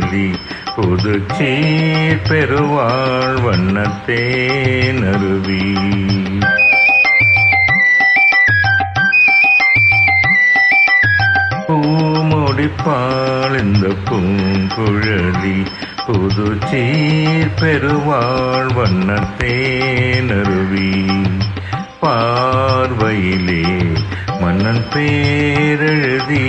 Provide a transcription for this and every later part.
குழலி புதுச்சீர் பெருவாழ் வண்ணத்தே நருவி பூமுடிப்பாள் இந்த பூங்குழலி புதுச்சீர் பெருவாழ் வண்ணத்தே நருவி பார்வையிலே மன்னன் பேரெழுதி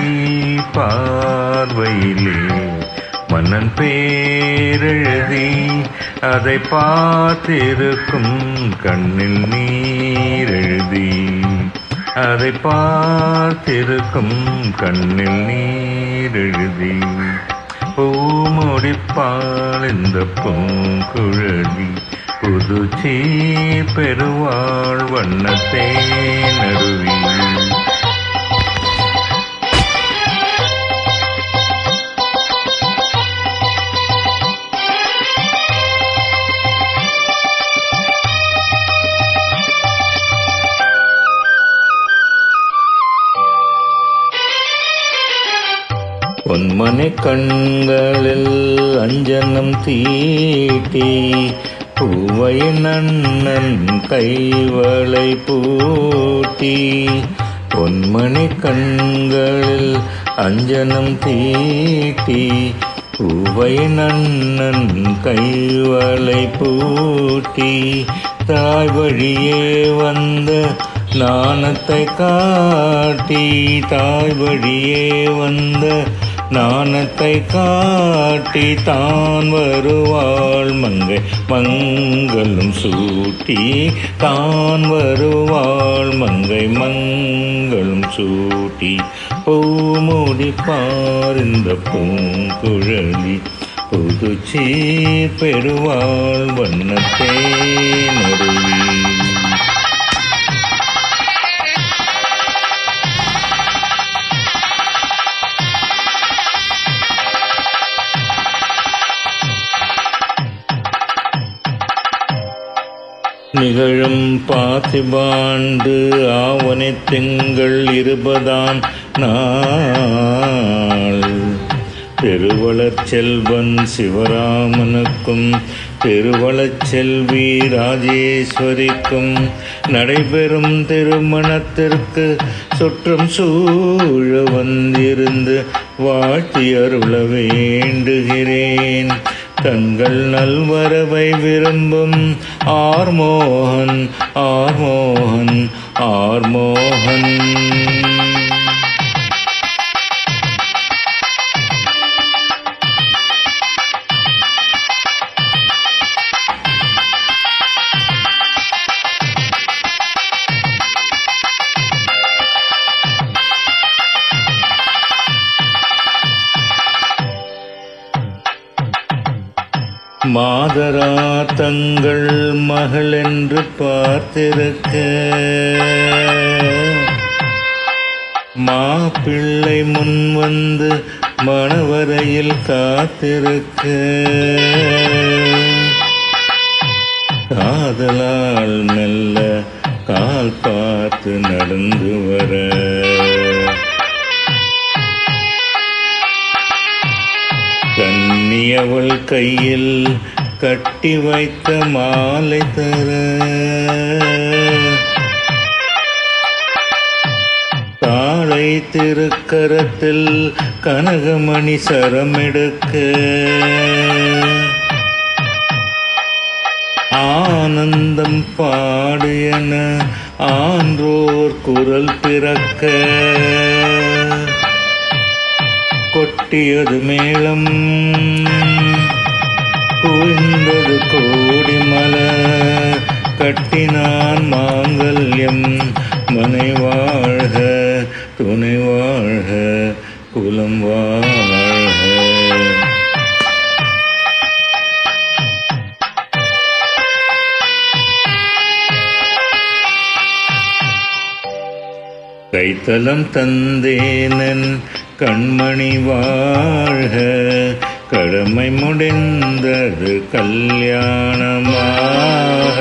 பார்வையிலே மன்னன் பேரெழுதி அதை பார்த்திருக்கும் கண்ணில் நீரெழுதி அதை பார்த்திருக்கும் கண்ணில் நீரெழுதி பூமுடிப்பால் இந்த பூங்குழலி புதுச்சி பெருவாழ் வண்ணத்தே நடுவி பொன்மனை கண்களில் அஞ்சனம் தீட்டி பூவை நன்னன் கைவளை பூட்டி பொன்மணி கண்களில் அஞ்சனம் தீட்டி பூவை நன்னன் கைவளை பூட்டி தாய் வழியே வந்த நாணத்தை காட்டி தாய் வழியே வந்த நாணத்தை காட்டி தான் வருவாள் மங்கை மங்களும் சூட்டி தான் வருவாள் மங்கை மங்களும் சூட்டி பூமுடி பாரிந்த பூங்குழலி புதுச்சி பெருவாள் வண்ணத்தே நருவி நிகழும் பாசிபாண்டு ஆவணி திங்கள் இருபதாம் நாள் பெருவளர் செல்வன் சிவராமனுக்கும் பெருவளச் செல்வி ராஜேஸ்வரிக்கும் நடைபெறும் திருமணத்திற்கு சுற்றம் சூழ வந்திருந்து வாழ்த்தி அருள வேண்டுகிறேன் தங்கள் நல்வரவை விரும்பும் ஆர்மோகன் ஆர்மோகன் ஆர்மோகன் மாதரா தங்கள் மகள் என்று பார்த்திருக்க மாப்பிள்ளை முன் வந்து மணவரையில் காத்திருக்க காதலால் மெல்ல கால் பார்த்து நடந்து வர கண்ணியவள் கையில் கட்டி வைத்த மாலை தர தாழை திருக்கரத்தில் கனகமணி சரமெடுக்க ஆனந்தம் பாடு என ஆன்றோர் குரல் பிறக்க கொட்டியது மேளம் குவிந்தது கோடி மலர் கட்டினான் மாங்கல்யம் மனை வாழ்க துணை வாழ்க குலம் வாழ்க கைத்தலம் தந்தேனன் கண்மணி வாழ்க கடமை முடிந்தது கல்யாணமாக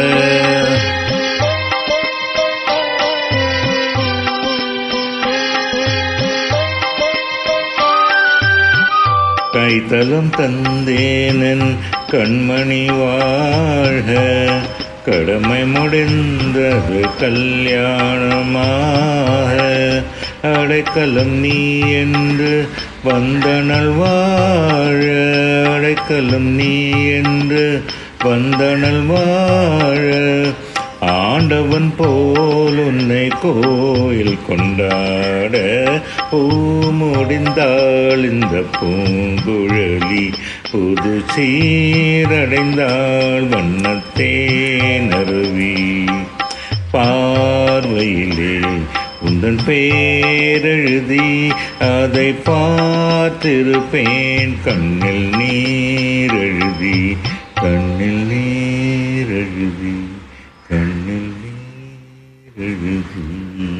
கைத்தலம் தந்தேனன் கண்மணி வாழ்க கடமை முடிந்தது கல்யாணமாக அடைக்கலம் நீ என்று வந்தனல் வாழ அடைக்கலம் நீ என்று வந்தனல் வாழ ஆண்டவன் போல் உன்னை கோயில் கொண்டாட பூ முடிந்தாள் இந்த பூங்குழலி புது சீரடைந்தாள் வண்ணத்தேனருவி பார்வையிலே உந்தன் பேரெழுதி அதை பார்த்திருப்பேன் கண்ணில் நீரெழுதி கண்ணில் நீரெழுதி கண்ணில் நீரெழுதி